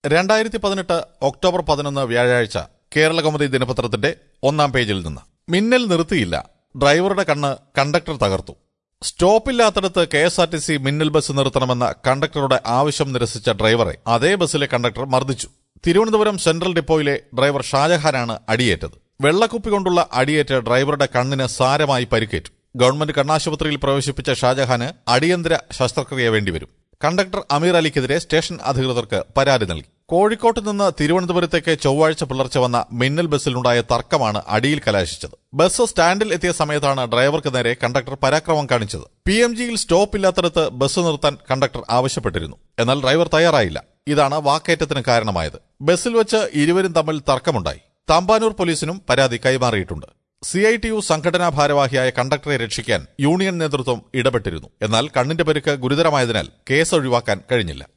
രണ്ടായിരത്തി പതിനെട്ട് ഒക്ടോബർ പതിനൊന്ന് വ്യാഴാഴ്ച കേരളകൗമുദി ദിനപത്രത്തിന്റെ ഒന്നാം പേജിൽ നിന്ന് മിന്നൽ നിർത്തിയില്ല ഡ്രൈവറുടെ കണ്ണ് കണ്ടക്ടർ തകർത്തു സ്റ്റോപ്പില്ലാത്തടത്ത് K S R T C Minnal bus നിർത്തണമെന്ന കണ്ടക്ടറുടെ ആവശ്യം നിരസിച്ച ഡ്രൈവറെ അതേ ബസ്സിലെ കണ്ടക്ടർ മർദ്ദിച്ചു തിരുവനന്തപുരം സെൻട്രൽ ഡിപ്പോയിലെ ഡ്രൈവർ ഷാജഹാനാണ് അടിയേറ്റത് വെള്ളക്കുപ്പി കൊണ്ടുള്ള അടിയേറ്റ് ഡ്രൈവറുടെ കണ്ണിന് സാരമായി പരിക്കേറ്റു ഗവൺമെന്റ് കണ്ണാശുപത്രിയിൽ പ്രവേശിപ്പിച്ച ഷാജഹാന് അടിയന്തര ശസ്ത്രക്രിയ വേണ്ടിവരും കണ്ടക്ടർ അമീർ അലിക്കെതിരെ സ്റ്റേഷൻ അധികൃതർക്ക് പരാതി നൽകി കോഴിക്കോട്ട് നിന്ന് തിരുവനന്തപുരത്തേക്ക് ചൊവ്വാഴ്ച പുലർച്ചെ വന്ന മിന്നൽ ബസ്സിലുണ്ടായ തർക്കമാണ് അടിയിൽ കലാശിച്ചത് ബസ് സ്റ്റാൻഡിൽ എത്തിയ സമയത്താണ് ഡ്രൈവർക്ക് നേരെ കണ്ടക്ടർ പരാക്രമം കാണിച്ചത് പി എം ജിയിൽ സ്റ്റോപ്പ് ഇല്ലാത്തടത്ത് ബസ് നിർത്താൻ കണ്ടക്ടർ ആവശ്യപ്പെട്ടിരുന്നു എന്നാൽ ഡ്രൈവർ തയ്യാറായില്ല ഇതാണ് വാക്കേറ്റത്തിന് കാരണമായത് ബസ്സിൽ വെച്ച് ഇരുവരും തമ്മിൽ തർക്കമുണ്ടായി തമ്പാനൂർ പോലീസിനും പരാതി കൈമാറിയിട്ടുണ്ട് സി ഐ ടി യു സംഘടനാ ഭാരവാഹിയായ കണ്ടക്ടറെ രക്ഷിക്കാൻ യൂണിയൻ നേതൃത്വം ഇടപെട്ടിരുന്നു എന്നാൽ കണ്ണിന്റെ പരിക്ക് ഗുരുതരമായതിനാൽ കേസ് ഒഴിവാക്കാൻ കഴിഞ്ഞില്ല